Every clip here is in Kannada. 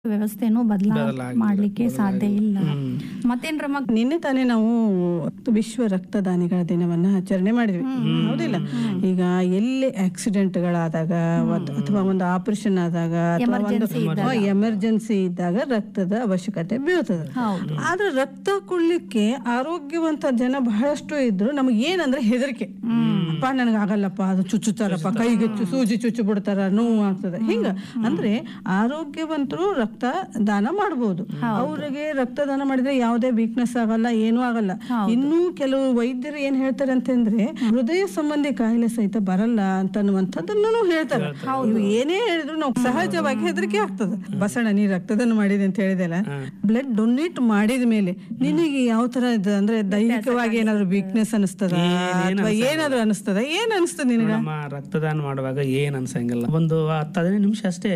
ವ್ಯವಸ್ಥೆನೂ ಬದಲಾ ಬದಲಾಗಿದೆ, ಮಾಡ್ಲಿಕ್ಕೆ ಸಾಧ್ಯ ಇಲ್ಲ ಹ್ಮ್. ಮತ್ತೇನ್ರಮ್ಮ ನಿನ್ನೆ ತಾನೇ ನಾವು ವಿಶ್ವ ರಕ್ತದಾನಿಗಳ ದಿನವನ್ನ ಆಚರಣೆ ಮಾಡಿದ್ವಿ ಹೌದಿಲ್ಲ ಈಗ ಎಲ್ಲಿ ಆಕ್ಸಿಡೆಂಟ್ಗಳಾದಾಗ ಅಥವಾ ಒಂದು ಆಪರೇಷನ್ ಆದಾಗ ಅಥವಾ ಒಂದು ಎಮರ್ಜೆನ್ಸಿ ಇದ್ದಾಗ ರಕ್ತದ ಅವಶ್ಯಕತೆ ಬೀಳ್ತದೆ ಹೌದು ಆದ್ರೆ ರಕ್ತ ಕೊಡ್ಲಿಕ್ಕೆ ಆರೋಗ್ಯವಂತ ಜನ ಬಹಳಷ್ಟು ಇದ್ರು ನಮಗೆ ಏನಂದ್ರೆ ಹೆದರಿಕೆ ಅಪ್ಪ ನನಗೆ ಆಗಲ್ಲಪ್ಪ ಅದು ಚುಚ್ಚುತ್ತಾರಪ್ಪ ಕೈಗೆ ಚು- ಸೂಜಿ ಚುಚ್ಚು ಬಿಡ್ತಾರ ನೋವು ಆಗ್ತದೆ ಹಿಂಗ ಅಂದ್ರೆ ಆರೋಗ್ಯವಂತರು ರಕ್ತ ದಾನ ಮಾಡಬಹುದು ಅವರಿಗೆ ರಕ್ತದಾನ ಮಾಡಿದ್ರೆ ಯಾವುದೇ ವೀಕ್ನೆಸ್ ಆಗಲ್ಲ ಏನೂ ಆಗಲ್ಲ ಇನ್ನೂ ಕೆಲವು ವೈದ್ಯರು ಏನ್ ಹೇಳ್ತಾರೆ ಅಂತಂದ್ರೆ ಹೃದಯ ಸಂಬಂಧಿ ಕಾಯಿಲೆ ಸಹಿತ ಬರಲ್ಲ ಅಂತನ್ನುವಂಥದ್ದನ್ನು ಹೇಳ್ತಾರೆ ಇವು ಏನೇ ಹೇಳಿದ್ರು ನಾವು ಸಹಜವಾಗಿ ಹೆದರಿಕೆ ಆಗ್ತದೆ ಬಸಣ್ಣ ನೀ ರಕ್ತದಾನ ಮಾಡಿದೆ ಅಂತ ಹೇಳಿದೆಲ್ಲ ಬ್ಲಡ್ ಡೊನೇಟ್ ಮಾಡಿದ ಮೇಲೆ ನಿನಗೆ ಯಾವ ತರ ಇದೆ ಅಂದ್ರೆ ದೈಹಿಕವಾಗಿ ಏನಾದ್ರು ವೀಕ್ನೆಸ್ ಅನಿಸ್ತದ ಅಥವಾ ಏನಾದ್ರು ಅನಿಸ್ತದ ಏನ್ ಅನಿಸ್ತದ ನಿನಗ ನಮ್ಮ ರಕ್ತದಾನ ಮಾಡುವಾಗ ಏನ್ ಅನ್ಸಂಗಿಲ್ಲ ಒಂದು ಹತ್ತು ಹದಿನೈದು ನಿಮಿಷ ಅಷ್ಟೇ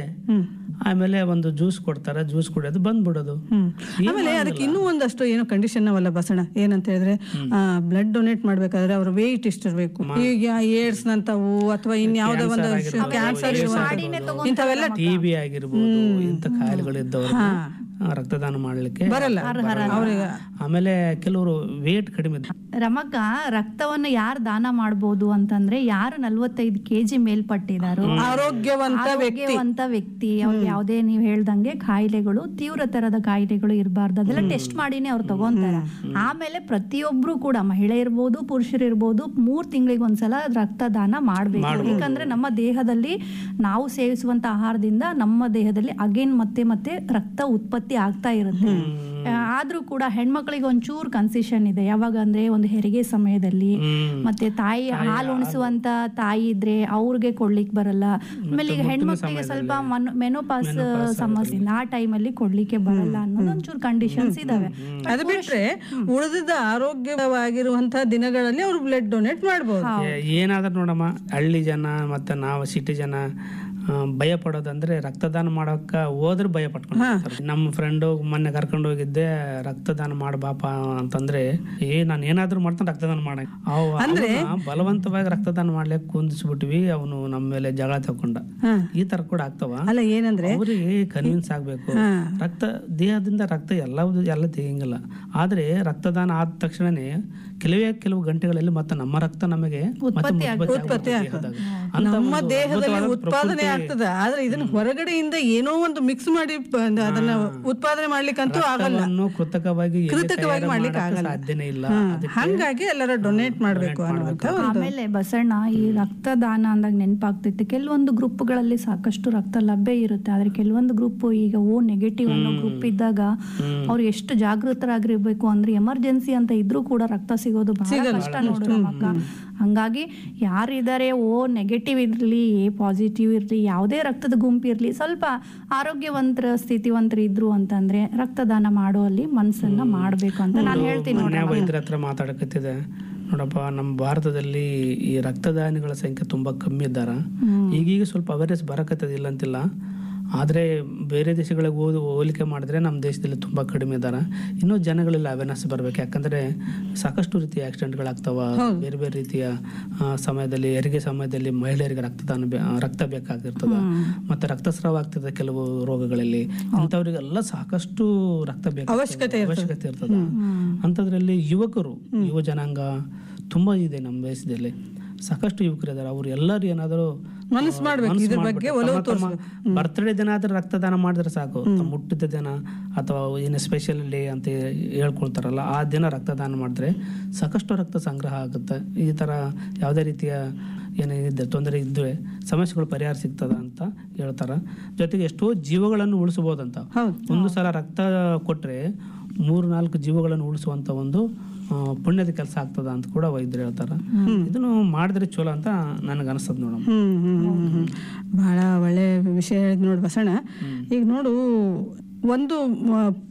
ಆಮೇಲೆ ಒಂದು ಜ್ಯೂಸ್ ಕೊಡ್ತಾರೆ ಜ್ಯೂಸ್ ಕುಡಿಯೋದು ಬಂದ್ಬಿಡೋದು ಹ್ಮ್ ಆಮೇಲೆ ಅದಕ್ಕೆ ಇನ್ನೂ ಒಂದಷ್ಟು ಏನೋ ಕಂಡೀಷನ್ ಅವಲ್ಲ ಬಸಣ ಏನಂತ ಹೇಳಿದ್ರೆ ಬ್ಲಡ್ ಡೊನೇಟ್ ಮಾಡ್ಬೇಕಾದ್ರೆ ಅವ್ರ ವೇಟ್ ಇಷ್ಟಿರ್ಬೇಕು ಈಗ ಏಡ್ಸ್ ನಂತವು ಅಥವಾ ಇನ್ಯಾವುದೋ ಒಂದು ಕ್ಯಾನ್ಸರ್ ಇಂಥವೆಲ್ಲ ಟಿ ಬಿ ಆಗಿರ್ಬೋದು ಇಂಥ ಕಾಯಿಲೆಗಳು ಇದ್ದವ್ರು ರಕ್ತದಾನ ಮಾಡ್ಲಿಕ್ಕೆ ಬರಲ್ಲ ಅವ್ರಿಗೆ ಆಮೇಲೆ ಕೆಲವರು ವೇಟ್ ಕಡಿಮೆ ಇದ್ದ- ರಮಕ್ಕ ರಕ್ತವನ್ನ ಯಾರು ದಾನ ಮಾಡ್ಬೋದು ಅಂತಂದ್ರೆ ಯಾರು ನಲ್ವತ್ತೈದು ಕೆಜಿ ಮೇಲ್ಪಟ್ಟಿದಾರೋ ಆರೋಗ್ಯವಂತ ಆರೋಗ್ಯವಂತ ವ್ಯಕ್ತಿ ಅವ್ರಿಗೆ ಯಾವುದೇ ನೀವು ಹೇಳ್ದಂಗೆ ಕಾಯಿಲೆಗಳು ತೀವ್ರ ತರದ ಕಾಯಿಲೆಗಳು ಇರಬಾರ್ದು ಅದೆಲ್ಲ ಟೆಸ್ಟ್ ಮಾಡಿನೇ ಅವ್ರು ತಗೊಂತಾರೆ ಆಮೇಲೆ ಪ್ರತಿಯೊಬ್ರು ಕೂಡ ಮಹಿಳೆ ಇರ್ಬೋದು ಪುರುಷರು ಇರ್ಬೋದು ಮೂರ್ ತಿಂಗಳಿಗೆ ಒಂದ್ಸಲ ರಕ್ತದಾನ ಮಾಡ್ಬೇಕು ಯಾಕಂದ್ರೆ ನಮ್ಮ ದೇಹದಲ್ಲಿ ನಾವು ಸೇವಿಸುವಂತ ಆಹಾರದಿಂದ ನಮ್ಮ ದೇಹದಲ್ಲಿ ಅಗೇನ್ ಮತ್ತೆ ಮತ್ತೆ ರಕ್ತ ಉತ್ಪತ್ತಿ ಆಗ್ತಾ ಇರುತ್ತೆ ಆ, ಆದ್ರೂ ಕೂಡ ಹೆಣ್ಮಕ್ಳಿಗೆ ಒಂಚೂರು ಕನ್ಸೆಷನ್ ಇದೆ ಯಾವಾಗ ಅಂದ್ರೆ ಒಂದು ಹೆರಿಗೆ ಸಮಯದಲ್ಲಿ ಹ್ಮ್. ಮತ್ತೆ ತಾಯಿ ಹಾಲು ಉಣಿಸುವಂತ ತಾಯಿ ಇದ್ರೆ ಅವ್ರಿಗೆ ಕೊಡ್ಲಿಕ್ ಬರಲ್ಲ ಆಮೇಲೆ ಈಗ ಹೆಣ್ಮಕ್ಳಿಗೆ ಸ್ವಲ್ಪ ಮೆನೋಪಾಸ್ ಸಮಸ್ಯೆ ಆ ಟೈಮಲ್ಲಿ ಕೊಡ್ಲಿಕ್ಕೆ ಬರಲ್ಲ ಅನ್ನೋದು ಒಂಚೂರು ಕಂಡೀಷನ್ಸ್ ಇದಾವೆ ಅದು ಬಿಟ್ರೆ ಉಳಿದ ಆರೋಗ್ಯವಾಗಿರುವಂತಹ ದಿನಗಳಲ್ಲಿ ಅವ್ರು ಬ್ಲಡ್ ಡೊನೇಟ್ ಮಾಡಬಹುದು ಏ- ಏನಾದ್ರೂ ನೋಡಮ್ಮ ಹಳ್ಳಿ ಜನ ಮತ್ತೆ ನಾವು ಸಿಟಿ ಜನ ಆ, ಭಯ ಪಡೋದಂದ್ರೆ ರಕ್ತದಾನ ಮಾಡಕ್ಕ ಹೋದ್ರೆ ಭಯ ಪಟ್ಕೊಂಡು ನಮ್ಮ ಫ್ರೆಂಡು ಮೊನ್ನೆ ಕರ್ಕೊಂಡು ಹೋಗಿದ್ದೆ ರಕ್ತದಾನ ಮಾಡಬಾಪ ಅಂತಂದ್ರೆ ಏ ನಾನು ಏನಾದ್ರೂ ಮಾಡ್ತಾನೆ ರಕ್ತದಾನ ಮಾಡಕ್ ಅವ್ ಅವ್ನ ಬಲವಂತವಾಗಿ ರಕ್ತದಾನ ಮಾಡ್ಲಿಕ್ಕೆ ಕುಂದಿಸ್ಬಿಟ್ವಿ ಅವನು ನಮ್ಮ ಮೇಲೆ ಜಗಳ ತಕೊಂಡ ಈ ತರ ಕೂಡ ಆಗ್ತಾವ ಅಲ್ಲ ಏನಂದ್ರೆ ಅವರಿಗೆ ಕನ್ವಿನ್ಸ್ ಆಗ್ಬೇಕು ರಕ್ತ ದೇಹದಿಂದ ರಕ್ತ ಎಲ್ಲವುದು ಎಲ್ಲ ತೆಗಿಯಂಗಿಲ್ಲ ಆದ್ರೆ ರಕ್ತದಾನ ಆದ ತಕ್ಷಣನೇ ಕೆಲವೇ ಕೆಲವು ಗಂಟೆಗಳಲ್ಲಿ ಮತ್ತೆ ನಮ್ಮ ರಕ್ತ ನಮಗೆ ಮತ್ತೆ ಉತ್ಪತ್ತಿ ಆಗ್ಬಿಡುತ್ತೆ ದೇಹದಾಗ. ಅಂತ ನಮ್ಮ ಒಂದು ದೇಹದಲ್ಲಿ ಅದ್ಭುತವಾದ ಉತ್ಪಾದನೆ ಆಗ್ತದ ಆದ್ರೆ ಇದನ್ನ ಹೊರಗಡೆಯಿಂದ ಏನೋ ಒಂದು ಮಿಕ್ಸ್ ಮಾಡಿ ಪ- ಅದನ್ನ ಉತ್ಪಾದನೆ ಮಾಡ್ಲಿಕ್ಕಂತೂ ಆಗಲ್ಲ ರಕ್ತವನ್ನು ಕೃತಕವಾಗಿ ಎಲ್ಲಿ ಕೃತಕವಾಗಿ ತಯಾರು ಮಾಡ್ಲಿಕ್ಕೆ ಮಾಡಕ್ಕೆ ಆಗಲ್ಲ. ಸಾಧ್ಯನೇ ಇಲ್ಲ ಅದಕ್ಕೆ ಹಂಗಾಗಿ ಎಲ್ಲರ ಡೊನೇಟ್ ಮಾಡ್ಬೇಕು ಅನ್ನುವಂತ ಒಂದು ಆಮೇಲೆ ಬಸಣ್ಣ ಈ ರಕ್ತದಾನ ಅಂದಾಗ ನೆನಪಾಗ್ತೈತೆ ಕೆಲವೊಂದು ಗ್ರೂಪ್ಗಳಲ್ಲಿ ಸಾಕಷ್ಟು ರಕ್ತ ಲಭ್ಯ ಇರುತ್ತೆ ಆದ್ರೆ ಕೆಲವೊಂದು ಗ್ರೂಪ್ ಈಗ ಓ ನೆಗೆಟಿವ್ ಅನ್ನೋ ಗ್ರೂಪ್ ಇದ್ದಾಗ ಅವ್ರು ಎಷ್ಟು ಜಾಗೃತರಾಗಿರ್ಬೇಕು ಅಂದ್ರೆ ಎಮರ್ಜೆನ್ಸಿ ಅಂತ ಇದ್ರೂ ಕೂಡ ರಕ್ತ ಸಿಗೋದು ಬಹಳ ಕಷ್ಟ ನೋಡು ನಮ್ಮಕ್ಕ ಹಂಗಾಗಿ ಯಾರಿದ್ದಾರೆ ಓ ನೆಗೆಟಿವ್ ಇರ್ಲಿ ಎ ಪಾಸಿಟಿವ್ ಇರ್ಲಿ ಯಾವುದೇ ರಕ್ತದ ಗುಂಪು ಇರ್ಲಿ ಸ್ವಲ್ಪ ಆರೋಗ್ಯವಂತರ ಸ್ಥಿತಿವಂತರು ಇದ್ರು ಅಂತಂದ್ರೆ ರಕ್ತದಾನ ಮಾಡೋ ಅಲ್ಲಿ ಮನ್ಸನ್ನ ಮಾಡ್ಬೇಕು ಅಂತ ನಾನು ಹೇಳ್ತೀನಿ ಮೊನ್ನೆ ವೈದ್ಯರ ಹತ್ರ ಮಾತಾಡಕತ್ತಿದೆ ನೋಡಪ್ಪ ನಮ್ಮ ಭಾರತದಲ್ಲಿ ಈ ರಕ್ತದಾನಿಗಳ ಸಂಖ್ಯೆ ತುಂಬಾ ಕಮ್ಮಿ ಇದ್ದಾರ ಈಗೀಗ ಸ್ವಲ್ಪ ಅವೇರ್ನೆಸ್ ಬರಕತ್ತದ ಇಲ್ಲ ಅಂತಿಲ್ಲ ಆದ್ರೆ ಬೇರೆ ದೇಶಗಳಿಗೆ ಹೋದ್ ಹೋಲಿಕೆ ಮಾಡಿದ್ರೆ ನಮ್ಮ ದೇಶದಲ್ಲಿ ತುಂಬಾ ಕಡಿಮೆ ಇದ್ದಾರ ಇನ್ನೂ ಜನಗಳಲ್ಲಿ ಅವೇರ್ನೆಸ್ ಬರ್ಬೇಕು ಯಾಕಂದ್ರೆ ಸಾಕಷ್ಟು ರೀತಿಯ ಆಕ್ಸಿಡೆಂಟ್ಗಳಾಗ್ತಾವ ಬೇರೆ ಬೇರೆ ರೀತಿಯ ಆ, ಸಮಯದಲ್ಲಿ ಹೆರಿಗೆ ಸಮಯದಲ್ಲಿ ಮಹಿಳೆಯರಿಗೆ ರಕ್ತದಾನ ಬೇ- ಆ, ರಕ್ತ ಬೇಕಾಗಿರ್ತದ ಮತ್ತೆ ರಕ್ತಸ್ರಾವ ಆಗ್ತದೆ ಕೆಲವು ರೋಗಗಳಲ್ಲಿ ಇಂಥವ್ರಿಗೆಲ್ಲ ಸಾಕಷ್ಟು ರಕ್ತ ಬೇಕು ಅವಶ್ಯಕತೆ ಅವಶ್ಯಕತೆ ಇರ್ತದ ಅಂಥದ್ರಲ್ಲಿ ಯುವಕರು ಯುವ ಜನಾಂಗ ತುಂಬಾ ಇದೆ ನಮ್ಮ ದೇಶದಲ್ಲಿ ಸಾಕಷ್ಟು ಯುವಕರು ಇದಾರೆ ಅವ್ರು ಎಲ್ಲರೂ ಏನಾದರೂ ಮನಸ್ಸು ಮಾಡ್ಬೇಕು ಇದ್ರ ಬಗ್ಗೆ ಒಲವು ಬರ್ತ್ಡೇ ದಿನ ಆದ್ರೆ ರಕ್ತದಾನ ಮಾಡಿದ್ರೆ ಸಾಕು ತಮ್ಮ ಹುಟ್ಟಿದ ದಿನ ಅಥವಾ ಏನು ಸ್ಪೆಷಲ್ ಡೇ ಅಂತ ಹೇಳ್ಕೊಳ್ತಾರಲ್ಲ ಆ ದಿನ ರಕ್ತದಾನ ಮಾಡಿದ್ರೆ ಸಾಕಷ್ಟು ರಕ್ತ ಸಂಗ್ರಹ ಆಗುತ್ತೆ ಈ ತರ ಯಾವುದೇ ರೀತಿಯ ಏನಿದೆ ತೊಂದರೆ ಇದ್ದರೆ ಸಮಸ್ಯೆಗಳು ಪರಿಹಾರ ಸಿಗ್ತದ ಅಂತ ಹೇಳ್ತಾರ ಜೊತೆಗೆ ಎಷ್ಟೋ ಜೀವಗಳನ್ನು ಉಳಿಸಬಹುದಂತ ಹೌದು. ಒಂದು ಸಲ ರಕ್ತ ಕೊಟ್ರೆ ಮೂರು ನಾಲ್ಕು ಜೀವಗಳನ್ನು ಉಳಿಸುವಂತ ಒಂದು ಆ, ಪುಣ್ಯದ ಕೆಲಸ ಆಗ್ತದ ಅಂತ ಕೂಡ ವೈದ್ಯರು ಹೇಳ್ತಾರ ಇದನ್ನು ಮಾಡಿದ್ರೆ ಚಲೋ ಅಂತ ನನಗೆ ಅನಿಸ್ತದ ನೋಡಮ್ಮ ಹ್ಮ್ ಹ್ಮ್ ಹ್ಮ್ ಹ್ಮ್. ಬಹಳ ಒಳ್ಳೆ ವಿಷಯ ಹೇಳಿದ್ ನೋಡು ಬಸಣ್ಣ ಈಗ ನೋಡು ಒಂದು ಮ-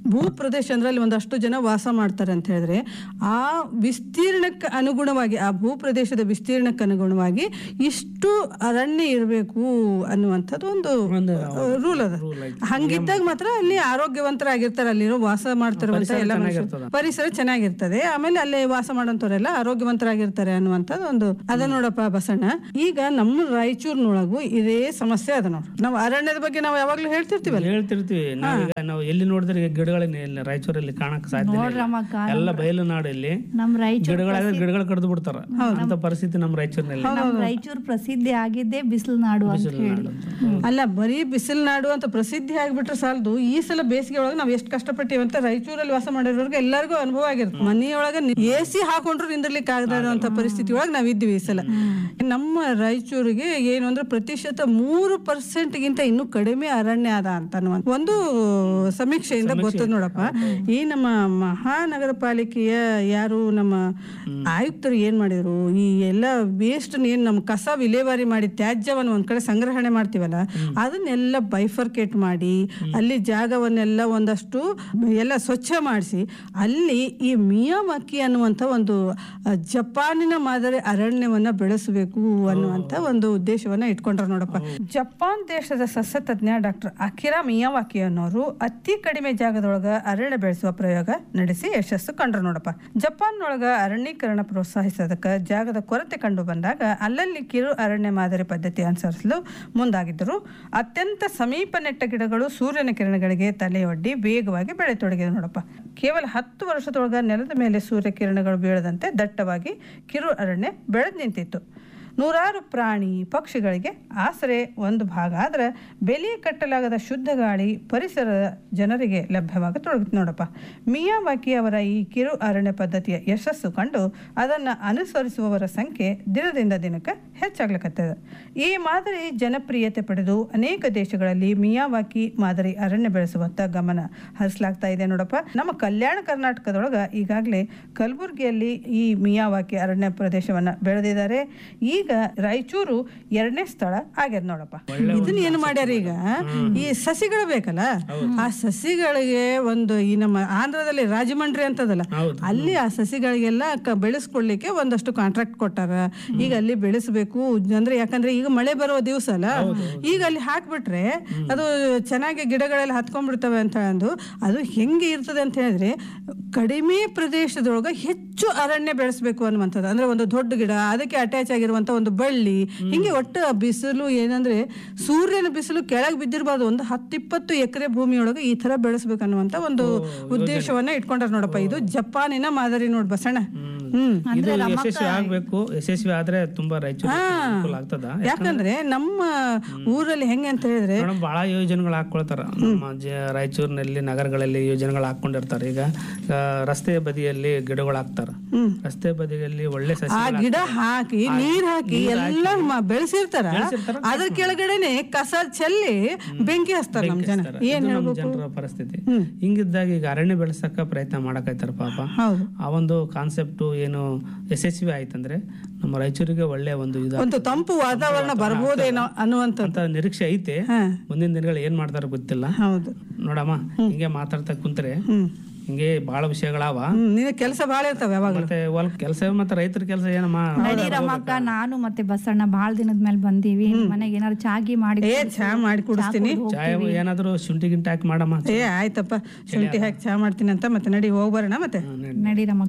ಭೂ ಪ್ರದೇಶ ಅಂದ್ರೆ ಅಲ್ಲಿ ಒಂದಷ್ಟು ಜನ ವಾಸ ಮಾಡ್ತಾರೆ ಅಂತ ಹೇಳಿದ್ರೆ ಆ ವಿಸ್ತೀರ್ಣಕ್ಕೆ ಅನುಗುಣವಾಗಿ ಆ ಭೂ ಪ್ರದೇಶದ ವಿಸ್ತೀರ್ಣಕ್ಕೆ ಅನುಗುಣವಾಗಿ ಇಷ್ಟು ಅರಣ್ಯ ಇರಬೇಕು ಅನ್ನುವಂಥದ್ದು ಒಂದು ಒಂದು ರೂಲ್ ಅದ ಹಂಗಿದ್ದಾಗ ಮಾತ್ರ ಅಲ್ಲಿ ಆರೋಗ್ಯವಂತರಾಗಿರ್ತಾರೆ ಅಲ್ಲಿರೋ ವಾಸ ಮಾಡ್ತಿರುವಂತ ಎಲ್ಲ ಮನುಷ್ಯರು ಪರಿಸರ ಚೆನ್ನಾಗಿರ್ತದೆ ಆಮೇಲೆ ಅಲ್ಲಿ ವಾಸ ಮಾಡೋಂಥವ್ರೆಲ್ಲ ಆರೋಗ್ಯವಂತರಾಗಿರ್ತಾರೆ ಅನ್ನುವಂಥದ್ದು ಒಂದು ಅದ ನೋಡಪ್ಪ ಬಸಣ್ಣ ಈಗ ನಮ್ಮ ರಾಯಚೂರಿನೊಳಗು ಇದೇ ಸಮಸ್ಯೆ ಅದ ನೋಡಿ ನಾವು ಅರಣ್ಯದ ಬಗ್ಗೆ ನಾವು ಯಾವಾಗ್ಲೂ ಹೇಳ್ತಿರ್ತೀವಲ್ಲ ಹೇಳ್ತಿರ್ತೀವಿ ನಾವೀಗ ನಾವು ಎಲ್ಲಿ ನೋಡಿದ್ರೆ ಈಗ ಗಿಡಗಳನ್ನ ಇಲ್ಲಿ ರಾಯಚೂರಲ್ಲಿ ಕಾಣಕ್ ಸಾಧ್ಯ ನೋಡ್ರಮ್ಮಕ್ಕ ಎಲ್ಲ ಬಯಲು ನಾಡು ಇಲ್ಲಿ ನಮ್ ರಾಯಚೂರ್ ಗಿಡಗಳ ಗಿಡಗಳು ಕಡ್ದು ಬಿಡ್ತಾರ ಅಂತ ಪರಿಸ್ಥಿತಿ ನಮ್ಮ ರಾಯಚೂರಿನಲ್ಲಿ ನಮ್ ರಾಯಚೂರ್ ಪ್ರಸಿದ್ಧಿ ಆಗಿದ್ದೇ ಬಿಸಿಲು ನಾಡು ಅಂತ ಹೇಳಿ ಅಲ್ಲ ಬರೀ ಬಿಸಿಲು ನಾಡು ಅಂತ ಪ್ರಸಿದ್ಧಿ ಆಗ್ಬಿಟ್ರೆ ಸಾಲದು ಈ ಸಲ ಬೇಸಿಗೆ ಒಳಗೆ ನಾವು ಎಷ್ಟು ಕಷ್ಟಪಟ್ಟಿವಿ ಅಂತ ರಾಯಚೂರಲ್ಲಿ ವಾಸ ಮಾಡಿರೋರ್ಗೆ ಎಲ್ಲರಿಗೂ ಅನುಭವ ಆಗಿರುತ್ತೆ ಮನೆಯೊಳಗೆ ಎ ಸಿ ಹಾಕೊಂಡ್ರು ನಿಂದಿರ್ಲಿಕ್ಕೆ ಆಗದ ಇರುವಂತ ಪರಿಸ್ಥಿತಿ ಒಳಗೆ ನಾವ್ ಇದ್ವಿ ಈ ಸಲ ನಮ್ಮ ರಾಯಚೂರಿಗೆ ಏನು ಅಂದ್ರೆ ಪ್ರತಿಶತ ಮೂರು ಪರ್ಸೆಂಟ್ ಗಿಂತ ಇನ್ನೂ ಕಡಿಮೆ ಅರಣ್ಯ ಅದ ಅಂತ ಅನ್ನುವ ಒಂದು ಸಮೀಕ್ಷೆಯಿಂದ ಗೊತ್ತದ ನೋಡಪ್ಪ ಈ ನಮ್ಮ ಮಹಾನಗರ ಪಾಲಿಕೆಯ ಯಾರು ನಮ್ಮ ಆಯುಕ್ತರು ಏನ್ ಮಾಡಿದ್ರು ಈ ಎಲ್ಲ ವೇಸ್ಟ್ ಏನ್ ನಮ್ಮ ಕಸ ವಿಲೇವಾರಿ ಮಾಡಿ ತ್ಯಾಜ್ಯವನ್ನು ಒಂದ್ ಕಡೆ ಸಂಗ್ರಹಣೆ ಮಾಡ್ತೀವಲ್ಲ ಅದನ್ನೆಲ್ಲ ಬೈಫರ್ಕೇಟ್ ಮಾಡಿ ಅಲ್ಲಿ ಜಾಗವನ್ನೆಲ್ಲ ಒಂದಷ್ಟು ಎಲ್ಲ ಸ್ವಚ್ಛ ಮಾಡಿಸಿ ಅಲ್ಲಿ ಈ ಮಿಯಾಮಕ್ಕಿ ಅನ್ನುವಂಥ ಒಂದು ಆ, ಜಪಾನಿನ ಮಾದರಿ ಅರಣ್ಯವನ್ನ ಬೆಳೆಸಬೇಕು ಅನ್ನುವಂಥ ಒಂದು ಉದ್ದೇಶವನ್ನ ಇಟ್ಕೊಂಡ್ರ ನೋಡಪ್ಪ ಜಪಾನ್ ದೇಶದ ಸಸ್ಯ ತಜ್ಞ ಡಾಕ್ಟರ್ ಅಕಿರಾ ಮಿಯಾವಾಕಿ ಅನ್ನೋರು ಅತಿ ಕಡಿಮೆ ಜಾಗದೊಳಗ ಅರಣ್ಯ ಬೆಳೆಸುವ ಪ್ರಯೋಗ ನಡೆಸಿ ಯಶಸ್ಸು ಕಂಡ್ರು ನೋಡಪ್ಪ ಜಪಾನ್ನೊಳಗ ಅರಣ್ಯೀಕರಣ ಪ್ರೋತ್ಸಾಹಿಸೋದಕ್ಕೆ ಜಾಗದ ಕೊರತೆ ಕಂಡು ಬಂದಾಗ ಅಲ್ಲಲ್ಲಿ ಕಿರು ಅರಣ್ಯ ಮಾದರಿ ಪದ್ಧತಿ ಅನುಸರಿಸಲು ಮುಂದಾಗಿದ್ದರು ಅತ್ಯಂತ ಸಮೀಪ ನೆಟ್ಟ ಗಿಡಗಳು ಸೂರ್ಯನ ಕಿರಣಗಳಿಗೆ ತಲೆಯೊಡ್ಡಿ ವೇಗವಾಗಿ ಬೆಳೆತೊಡಗಿದೆ ನೋಡಪ್ಪ ಕೇವಲ ಹತ್ತು ವರ್ಷದೊಳಗ ನೆಲದ ಮೇಲೆ ಸೂರ್ಯ ಕಿರಣಗಳು ಬೀಳದಂತೆ ದಟ್ಟವಾಗಿ ಕಿರು ಅರಣ್ಯ ಬೆಳೆದು ನಿಂತಿತ್ತು ನೂರಾರು ಪ್ರಾಣಿ ಪಕ್ಷಿಗಳಿಗೆ ಆಸರೆ ಒಂದು ಭಾಗ ಆದ್ರೆ ಬೆಲೆ ಕಟ್ಟಲಾಗದ ಶುದ್ಧ ಗಾಳಿ ಪರಿಸರದ ಜನರಿಗೆ ಲಭ್ಯವಾಗತೊಡಗಿತು ನೋಡಪ್ಪ ಮಿಯಾವಾಕಿ ಅವರ ಈ ಕಿರು ಅರಣ್ಯ ಪದ್ಧತಿಯ ಯಶಸ್ಸು ಕಂಡು ಅದನ್ನು ಅನುಸರಿಸುವವರ ಸಂಖ್ಯೆ ದಿನದಿಂದ ದಿನಕ್ಕೆ ಹೆಚ್ಚಾಗ್ಲಿಕತ್ತದ ಈ ಮಾದರಿ ಜನಪ್ರಿಯತೆ ಪಡೆದು ಅನೇಕ ದೇಶಗಳಲ್ಲಿ ಮಿಯಾವಾಕಿ ಮಾದರಿ ಅರಣ್ಯ ಬೆಳೆಸುವತ್ತ ಗಮನ ಹರಿಸಲಾಗ್ತಾ ಇದೆ ನೋಡಪ್ಪ ನಮ್ಮ ಕಲ್ಯಾಣ ಕರ್ನಾಟಕದೊಳಗ ಈಗಾಗಲೇ ಕಲಬುರಗಿಯಲ್ಲಿ ಈ ಮಿಯಾವಾಕಿ ಅರಣ್ಯ ಪ್ರದೇಶವನ್ನ ಬೆಳೆದಿದ್ದಾರೆ ಈಗ ರಾಯಚೂರು ಎರಡನೇ ಸ್ಥಳ ಆಗ್ಯದ ನೋಡಪ್ಪ ಇದನ್ನ ಏನು ಮಾಡ್ಯಾರ ಈಗ ಈ ಸಸಿಗಳು ಬೇಕಲ್ಲ ಆ ಸಸಿಗಳಿಗೆ ಒಂದು ಈ ನಮ್ಮ ಆಂಧ್ರದಲ್ಲಿ ರಾಜಮಂಡ್ರಿ ಅಂತದಲ್ಲ ಅಲ್ಲಿ ಆ ಸಸಿಗಳಿಗೆಲ್ಲ ಕ- ಬೆಳೆಸ್ಕೊಳ್ಲಿಕ್ಕೆ ಒಂದಷ್ಟು ಕಾಂಟ್ರಾಕ್ಟ್ ಕೊಟ್ಟಾರ ಈಗ ಅಲ್ಲಿ ಬೆಳೆಸಬೇಕು ಅಂದ್ರೆ ಯಾಕಂದ್ರೆ ಈಗ ಮಳೆ ಬರುವ ದಿವಸ ಅಲ್ಲ ಈಗ ಅಲ್ಲಿ ಹಾಕ್ಬಿಟ್ರೆ ಅದು ಚೆನ್ನಾಗಿ ಗಿಡಗಳೆಲ್ಲ ಹತ್ಕೊಂಡ್ಬಿಡ್ತವೆ ಅಂತ ಅಂದು ಅದು ಹೆಂಗೆ ಇರ್ತದೆ ಅಂತ ಹೇಳಿದ್ರೆ ಕಡಿಮೆ ಪ್ರದೇಶದೊಳಗೆ ಹೆಚ್ಚು ಅರಣ್ಯ ಬೆಳೆಸಬೇಕು ಅನ್ನುವಂಥದ್ದು ಅಂದ್ರೆ ಒಂದು ದೊಡ್ಡ ಗಿಡ ಅದಕ್ಕೆ ಅಟ್ಯಾಚ್ ಆಗಿರುವಂತ ಒಂದು ಬಳ್ಳಿ ಹಿಂಗೆ ಒಟ್ಟು ಆ ಬಿಸಿಲು ಏನಂದ್ರೆ ಸೂರ್ಯನ ಬಿಸಿಲು ಕೆಳಗೆ ಬಿದ್ದಿರಬಾರ್ದು ಒಂದು ಹತ್ತಿಪ್ಪತ್ತು ಎಕರೆ ಭೂಮಿಯೊಳಗೆ ಈ ತರ ಬೆಳೆಸ್ಬೇಕು ಅನ್ನುವಂತ ಒಂದು ಉದ್ದೇಶವನ್ನ ಇಟ್ಕೊಂಡಾರ ನೋಡಪ್ಪ ಇದು ಜಪಾನಿನ ಮಾದರಿ ನೋಡ್ ಬಸಣ್ಣ ಹ್ಮ್ ಇದು ಯಶಸ್ವಿ ಆಗ್ಬೇಕು ಯಶಸ್ವಿ ಆದ್ರೆ ತುಂಬಾ ರಾಯಚೂರು ಅನುಕೂಲ ಆಗ್ತದ ಯಾಕಂದ್ರೆ ನಮ್ಮ ಊರಲ್ಲಿ ಹೆಂಗೆ ಅಂತ ಹೇಳಿದ್ರೆ ಮೇಡಮ್ ಬಹಳ ಯೋಜನೆಗಳು ಹಾಕೊಳ್ತಾರ ನಮ್ಮ ಜ- ರಾಯಚೂರಿನಲ್ಲಿ ನಗರಗಳಲ್ಲಿ ಯೋಜನೆಗಳು ಹಾಕೊಂಡಿರ್ತಾರೆ ಈಗ ಆ, ರಸ್ತೆ ಬದಿಯಲ್ಲಿ ಗಿಡಗಳು ಹಾಕ್ತಾರ ರಸ್ತೆ ಬದಿಯಲ್ಲಿ ಒಳ್ಳೆ ಸಸಿ ಆ ಗಿಡ ಹಾಕಿ ನೀರ್ ಹಾಕಿ ಎಲ್ಲ ಮ- ಬೆಳೆಸಿರ್ತಾರ ಅದ್ರ ಕೆಳಗಡೆನೆ ಕಸ ಚೆಲ್ಲಿ ಬೆಂಕಿ ಹಚ್ತಾರ ನಮ್ ಜನ ಏನ್ ನಮ್ಮ ಹೇಳ್ಬೇಕು ಜನರ ಪರಿಸ್ಥಿತಿ ಹಿಂಗಿದ್ದಾಗ ಈಗ ಅರಣ್ಯ ಬೆಳೆಸಕ್ಕ ಪ್ರಯತ್ನ ಮಾಡಕೈತಾರ ಪಾಪ ಹೌದು ಆ ಒಂದು ಕಾನ್ಸೆಪ್ಟ್ ಏನು ಯಶಸ್ವಿ ಆಯ್ತಂದ್ರೆ ನಮ್ಮ ರಾಯಚೂರಿಗೆ ಒಳ್ಳೆ ಒಂದು ಇದು ಒಂದು ತಂಪು ವಾತಾವರಣ ಬರ್ಬೋದೇನೋ ಅನ್ನುವಂತ ಅಂತ ನಿರೀಕ್ಷೆ ಐತೆ ಹಾ ಮುಂದಿನ ದಿನಗಳು ಏನ್ ಮಾಡ್ತಾರ ಗೊತ್ತಿಲ್ಲ ಹೌದು ನೋಡಮ್ಮ ಹಿಂಗೆ ಮಾತಾಡ್ತಾ ಕುಂತ್ರೆ ಹ್ಮ್ ಹಿಂಗೆ ಬಹಳ ವಿಷಯಗಳಾವ ಹ್ಮ್ ನಿನ್ನ ಕೆಲಸ ಬಾಳ ಇರ್ತಾವ ಯಾವಾಗ್ಲೂ ಮತ್ತೆ ಹೊಲ ಕೆಲಸ ಮತ್ತೆ ರೈತರ ಕೆಲಸ ಏನಮ್ಮ ನಡೀರಮ್ಮಕ್ಕ ನಾನು ಮತ್ತೆ ಬಸಣ್ಣ ಬಾಳ ದಿನದ ಮೇಲೆ ಬಂದೀವಿ ನಿಮ್ ಮನೆಗೆ ಏನಾರು ಚಾಗಿ ಮಾಡಿ ಏ ಚಾ ಮಾಡಿ ಕುಡಿಸ್ತೀನಿ ಚಾಯ ಏನಾದ್ರು ಶುಂಠಿ ಗಿಂಟಿ ಹಾಕಿ ಮಾಡಮ್ಮ ಏ ಆಯ್ತಪ್ಪ ಶುಂಠಿ ಹಾಕಿ ಚಾ ಮಾಡ್ತೀನಿ ಅಂತ ಮತ್ತೆ ನಡಿ ಹೋಗ್ ಬರೋಣ ಮತ್ತೆ ನಡೀರಮ್ಮ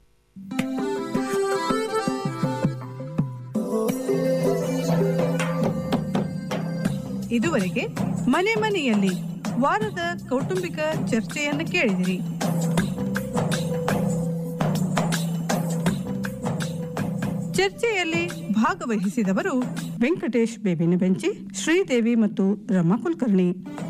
ಇದುವರೆಗೆ ಮನೆ ಮನೆಯಲ್ಲಿ ವಾರದ ಕೌಟುಂಬಿಕ ಚರ್ಚೆಯನ್ನು ಕೇಳಿದಿರಿ ಚರ್ಚೆಯಲ್ಲಿ ಭಾಗವಹಿಸಿದವರು ವೆಂಕಟೇಶ್ ಬೇಬಿನ ಬೆಂಚಿ ಶ್ರೀದೇವಿ ಮತ್ತು ರಮಾ ಕುಲಕರ್ಣಿ